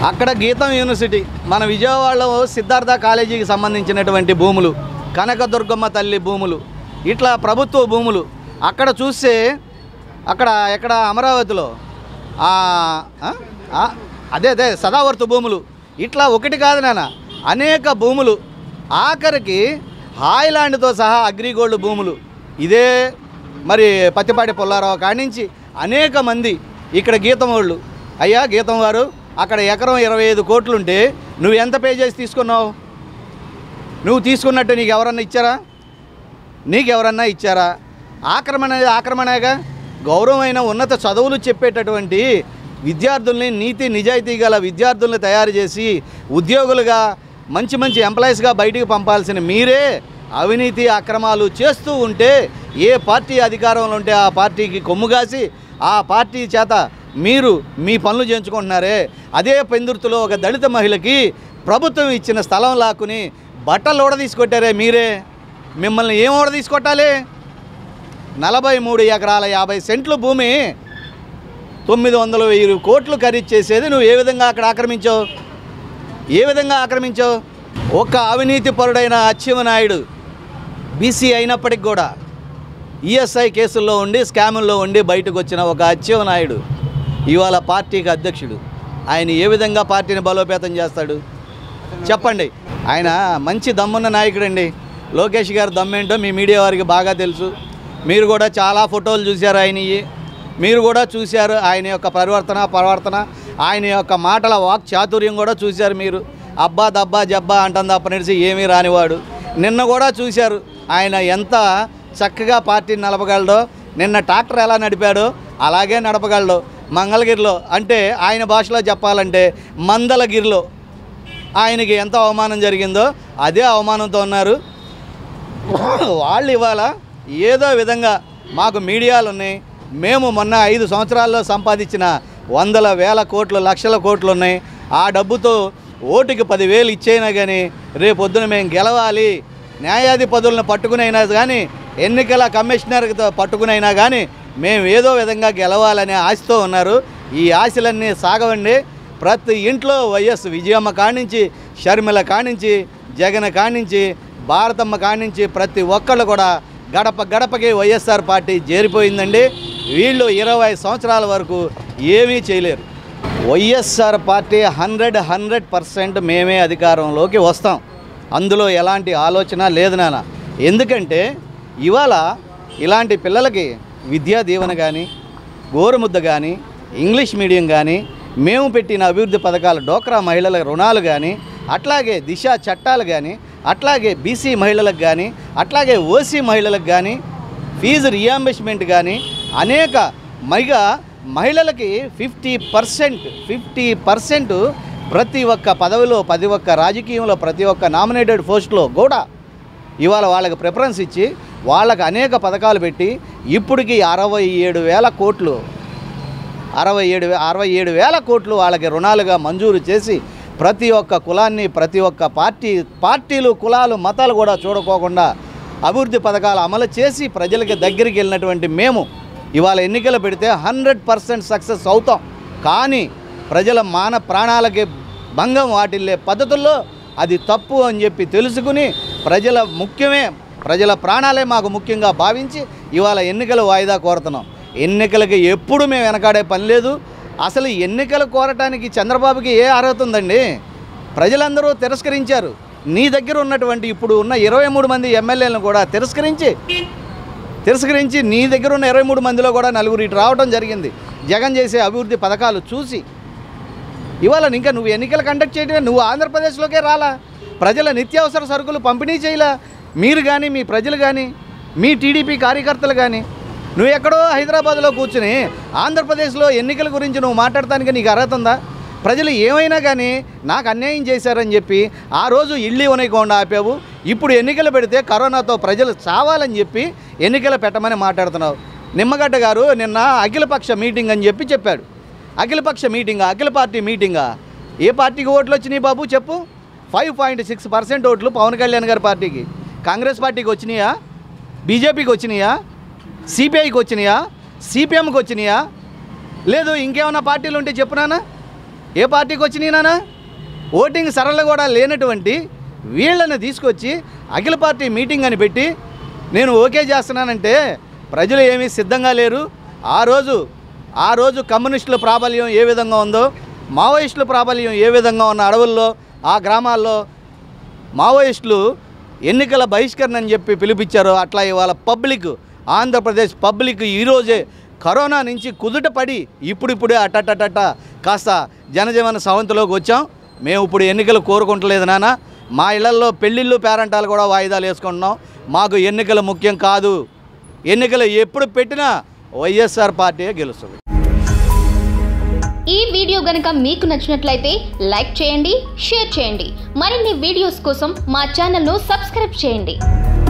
అక్కడ గీతం యూనివర్సిటీ మన విజయవాడలో సిద్ధార్థ కాలేజీకి సంబంధించినటువంటి భూములు కనకదుర్గమ్మ తల్లి భూములు ఇట్లా ప్రభుత్వ భూములు అక్కడ చూస్తే అక్కడ ఎక్కడ అమరావతిలో ఆ, ఆ? ఆ, అదే అదే సదావర్తు భూములు ఇట్లా ఒకటి కాదు నాన్న అనేక భూములు ఆఖరికి హాయ్లాండ్తో సహా అగ్రిగోల్డ్ భూములు ఇదే మరి పత్తిపాటి పుల్లారావు కానించి అనేక మంది ఇక్కడ గీతం వాళ్ళు అయ్యా గీతం వారు అక్కడ ఎకరం ఇరవై ఐదు కోట్లుంటే నువ్వు ఎంత పే చేసి తీసుకున్నావు నువ్వు తీసుకున్నట్టు నీకు ఎవరన్నా ఇచ్చారా నీకు ఎవరన్నా ఇచ్చారా ఆక్రమణ అనేది ఆక్రమణగా గౌరవమైన ఉన్నత చదువులు చెప్పేటటువంటి విద్యార్థుల్ని నీతి నిజాయితీ గల విద్యార్థుల్ని తయారు చేసి ఉద్యోగులుగా మంచి మంచి ఎంప్లాయీస్గా బయటికి పంపాల్సిన మీరే అవినీతి అక్రమాలు చేస్తూ ఉంటే ఏ పార్టీ అధికారంలో ఉంటే ఆ పార్టీకి కొమ్ముగాసి ఆ పార్టీ చేత మీరు మీ పనులు చేయించుకుంటున్నారే అదే పెందుర్తిలో ఒక దళిత మహిళకి ప్రభుత్వం ఇచ్చిన స్థలం లాక్కుని బట్టలు ఓడ తీసుకొట్టారే మీరే మిమ్మల్ని ఏం ఓడ తీసుకొట్టాలి నలభై మూడు ఎకరాల యాభై సెంట్లు భూమి తొమ్మిది వందల వెయ్యి కోట్లు ఖరీదు చేసేది నువ్వు ఏ విధంగా అక్కడ ఆక్రమించావు ఏ విధంగా ఆక్రమించావు ఒక అవినీతి పరుడైన అచ్చెన్నాయుడు బీసీ అయినప్పటికి కూడా ఈఎస్ఐ కేసుల్లో ఉండి స్కాముల్లో ఉండి బయటకు వచ్చిన ఒక అచ్చెన్నాయుడు ఇవాళ పార్టీకి అధ్యక్షుడు ఆయన ఏ విధంగా పార్టీని బలోపేతం చేస్తాడు చెప్పండి ఆయన మంచి దమ్మున్న నాయకుడండి లోకేష్ గారి దమ్మేంటో మీ మీడియా వారికి బాగా తెలుసు మీరు కూడా చాలా ఫోటోలు చూశారు ఆయనవి మీరు కూడా చూశారు ఆయన యొక్క పరివర్తన ప్రవర్తన ఆయన యొక్క మాటల వాక్ చాతుర్యం కూడా చూశారు మీరు అబ్బా దబ్బా జబ్బా అంటుంది అప్పటి ఏమీ రానివాడు నిన్న కూడా చూశారు ఆయన ఎంత చక్కగా పార్టీని నడపగలడో నిన్న ట్రాక్టర్ ఎలా నడిపాడో అలాగే నడపగలడు మంగళగిరిలో అంటే ఆయన భాషలో చెప్పాలంటే మందలగిరిలో ఆయనకి ఎంత అవమానం జరిగిందో అదే అవమానంతో ఉన్నారు వాళ్ళు ఇవాళ ఏదో విధంగా మాకు మీడియాలు ఉన్నాయి మేము మొన్న ఐదు సంవత్సరాల్లో సంపాదించిన వందల వేల కోట్లు లక్షల కోట్లు ఉన్నాయి ఆ డబ్బుతో ఓటుకి పదివేలు ఇచ్చేయినా కానీ రేపొద్దున మేము గెలవాలి న్యాయాధిపతులను పట్టుకునైనా కానీ ఎన్నికల కమిషనర్తో పట్టుకునైనా కానీ మేము ఏదో విధంగా గెలవాలనే ఆశతో ఉన్నారు ఈ ఆశలన్నీ సాగవండి ప్రతి ఇంట్లో వైఎస్ విజయమ్మ కానించి షర్మిల కానించి జగన్ కానించి భారతమ్మ కానించి ప్రతి ఒక్కళ్ళు కూడా గడప గడపకి వైఎస్ఆర్ పార్టీ చేరిపోయిందండి వీళ్ళు ఇరవై సంవత్సరాల వరకు ఏమీ చేయలేరు YSR party hundred hundred percent మేమే అధికారంలోకి వస్తాం అందులో ఎలాంటి ఆలోచన లేదు నాన్న ఎందుకంటే ఇవాళ ఇలాంటి పిల్లలకి విద్యా దీవెన కానీ గోరుముద్ద కానీ ఇంగ్లీష్ మీడియం కానీ మేము పెట్టిన అభివృద్ధి పథకాలు డోక్రా మహిళల రుణాలు కానీ అట్లాగే దిశ చట్టాలు కానీ అట్లాగే బీసీ మహిళలకు కానీ అట్లాగే ఓసీ మహిళలకు కానీ ఫీజు రియాంబర్స్మెంట్ కానీ అనేక మైగా మహిళలకి ఫిఫ్టీ పర్సెంట్ ఫిఫ్టీ పర్సెంట్ ప్రతి ఒక్క పదవిలో ప్రతి ఒక్క రాజకీయంలో ప్రతి ఒక్క నామినేటెడ్ పోస్ట్లో కూడా ఇవాళ వాళ్ళకి ప్రిఫరెన్స్ ఇచ్చి వాళ్ళకి అనేక పథకాలు పెట్టి ఇప్పటికి అరవై ఏడు వేల కోట్లు అరవై ఏడు వే- అరవై ఏడు వేల కోట్లు వాళ్ళకి రుణాలుగా మంజూరు చేసి ప్రతి ఒక్క కులాన్ని ప్రతి ఒక్క పార్టీ పార్టీలు కులాలు మతాలు కూడా చూడకోకుండా అభివృద్ధి పథకాలు అమలు చేసి ప్రజలకి దగ్గరికి వెళ్ళినటువంటి మేము ఇవాళ ఎన్నికలు పెడితే హండ్రెడ్ పర్సెంట్ సక్సెస్ అవుతాం కానీ ప్రజల మాన ప్రాణాలకి భంగం వాటిల్లే పద్ధతుల్లో అది తప్పు అని చెప్పి తెలుసుకుని ప్రజల ముఖ్యమే ప్రజల ప్రాణాలే మాకు ముఖ్యంగా భావించి ఇవాళ ఎన్నికలు వాయిదా కోరుతున్నాం ఎన్నికలకి ఎప్పుడు మేము వెనకాడే పని లేదు అసలు ఎన్నికలు కోరటానికి చంద్రబాబుకి ఏ అర్హత ఉందండి ప్రజలందరూ తిరస్కరించారు నీ దగ్గర ఉన్నటువంటి ఇప్పుడు ఉన్న ఇరవై మూడు మంది ఎమ్మెల్యేలను కూడా తిరస్కరించి తిరస్కరించి నీ దగ్గర ఉన్న ఇరవై మూడు మందిలో కూడా నలుగురు ఇటు రావడం జరిగింది జగన్ చేసే అభివృద్ధి పథకాలు చూసి ఇవాళ ఇంకా నువ్వు ఎన్నికలు కండక్ట్ చేయడమే నువ్వు ఆంధ్రప్రదేశ్లోకే రాలా ప్రజల నిత్యావసర సరుకులు పంపిణీ చేయలా మీరు కానీ మీ ప్రజలు కానీ మీ టీడీపీ కార్యకర్తలు కానీ నువ్వు ఎక్కడో హైదరాబాద్లో కూర్చుని ఆంధ్రప్రదేశ్లో ఎన్నికల గురించి నువ్వు మాట్లాడటానికి నీకు అర్హత ఉందా ప్రజలు ఏమైనా కానీ నాకు అన్యాయం చేశారని చెప్పి ఆ రోజు ఇల్లు ఇవ్వనివ్వకుండా ఆపావు ఇప్పుడు ఎన్నికలు పెడితే కరోనాతో ప్రజలు చావాలని చెప్పి ఎన్నికలు పెట్టమని మాట్లాడుతున్నావు నిమ్మగడ్డ గారు నిన్న అఖిలపక్ష మీటింగ్ అని చెప్పి చెప్పాడు అఖిలపక్ష మీటింగా అఖిల పార్టీ మీటింగా ఏ పార్టీకి ఓట్లు వచ్చినాయి బాబు చెప్పు ఫైవ్ పాయింట్ సిక్స్ పర్సెంట్ ఓట్లు పవన్ కళ్యాణ్ గారి పార్టీకి కాంగ్రెస్ పార్టీకి వచ్చినాయా బీజేపీకి వచ్చినాయా సిపిఐకి వచ్చినాయా సిపిఎంకి వచ్చినాయా లేదు ఇంకేమైనా పార్టీలు ఉంటే చెప్పునానా ఏ పార్టీకి వచ్చినాయి నానా ఓటింగ్ సరళ కూడా లేనటువంటి వీళ్ళని తీసుకొచ్చి అఖిల పార్టీ మీటింగ్ అని పెట్టి నేను ఓకే చేస్తున్నానంటే ప్రజలు ఏమీ సిద్ధంగా లేరు ఆ రోజు ఆ రోజు కమ్యూనిస్టుల ప్రాబల్యం ఏ విధంగా ఉందో మావోయిస్టుల ప్రాబల్యం ఏ విధంగా ఉన్న అడవుల్లో ఆ గ్రామాల్లో మావోయిస్టులు ఎన్నికల బహిష్కరణ అని చెప్పి పిలిపించారు అట్లా ఇవాళ పబ్లిక్ ఆంధ్రప్రదేశ్ పబ్లిక్ ఈరోజే కరోనా నుంచి కుదుట పడి ఇప్పుడిప్పుడే అట్టటట కాస్త జనజీవన సవంతిలోకి వచ్చాం మేము ఇప్పుడు ఎన్నికలు కోరుకుంటలేదు నాన్న మా ఇళ్లలో పెళ్ళిళ్ళు పేరంటాలు కూడా వాయిదాలు వేసుకుంటున్నాం మాకు ఎన్నికలు ముఖ్యం కాదు ఎన్నికలు ఎప్పుడు పెట్టినా వైఎస్ఆర్ పార్టీయే గెలుస్తుంది ఈ వీడియో గనుక మీకు నచ్చినట్లయితే లైక్ చేయండి షేర్ చేయండి మరిన్ని వీడియోస్ కోసం మా ఛానల్ను సబ్స్క్రైబ్ చేయండి